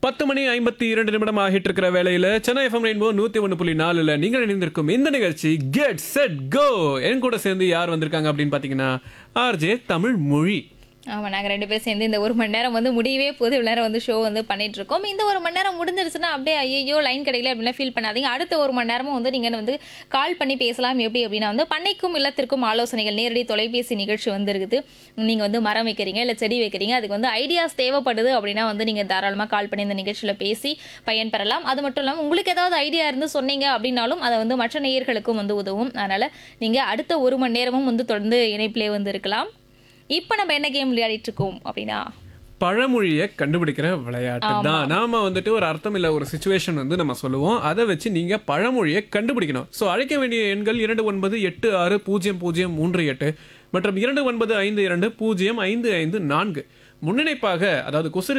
பத்து மணி ஐம்பத்தி இரண்டு நிமிடம் ஆகிட்டு இருக்கிற வேலையில சென்னை எஃப்எம் ரெயின்போ நூத்தி ஒன்று புள்ளி நாலுல நீங்கள் இணைந்திருக்கும் இந்த நிகழ்ச்சி கெட் செட் கோ என் கூட சேர்ந்து யார் வந்திருக்காங்க அப்படின்னு பாத்தீங்கன்னா ஆர்ஜே தமிழ் மொழி ஆமாம் நாங்கள் ரெண்டு பேரும் சேர்ந்து இந்த ஒரு மணி நேரம் வந்து முடியவே போது இவ்வளோ நேரம் வந்து ஷோ வந்து பண்ணிட்டு இருக்கோம் இந்த ஒரு மணி நேரம் முடிஞ்சிருச்சுன்னா அப்படியே ஐயோ லைன் கிடைக்கல அப்படின்னா ஃபீல் பண்ணாதீங்க அடுத்த ஒரு மணி நேரமும் வந்து நீங்கள் வந்து கால் பண்ணி பேசலாம் எப்படி அப்படின்னா வந்து பண்ணைக்கும் இல்லத்திற்கும் ஆலோசனைகள் நேரடி தொலைபேசி நிகழ்ச்சி வந்து இருக்குது நீங்கள் வந்து மரம் வைக்கிறீங்க இல்லை செடி வைக்கிறீங்க அதுக்கு வந்து ஐடியாஸ் தேவைப்படுது அப்படின்னா வந்து நீங்கள் தாராளமாக கால் பண்ணி இந்த நிகழ்ச்சியில் பேசி பயன்பெறலாம் அது மட்டும் இல்லாமல் உங்களுக்கு ஏதாவது ஐடியா இருந்து சொன்னீங்க அப்படின்னாலும் அதை வந்து மற்ற நேயர்களுக்கும் வந்து உதவும் அதனால் நீங்கள் அடுத்த ஒரு மணி நேரமும் வந்து தொடர்ந்து இணைப்பிலே வந்து இருக்கலாம் இப்போ நம்ம என்ன கேம் விளையாடிட்டு இருக்கோம் அப்படின்னா பழமொழியை கண்டுபிடிக்கிற விளையாட்டு தான் நாம வந்துட்டு ஒரு அர்த்தம் இல்ல ஒரு சுச்சுவேஷன் வந்து நம்ம சொல்லுவோம் அதை வச்சு நீங்க பழமொழியை கண்டுபிடிக்கணும் ஸோ அழைக்க வேண்டிய எண்கள் இரண்டு ஒன்பது எட்டு ஆறு பூஜ்ஜியம் பூஜ்ஜியம் மூன்று எட்டு மற்றும் இரண்டு ஒன்பது ஐந்து இரண்டு பூஜ்ஜியம் ஐந்து ஐந்து நான்கு முன்னிணைப்பாக அதாவது குசுறு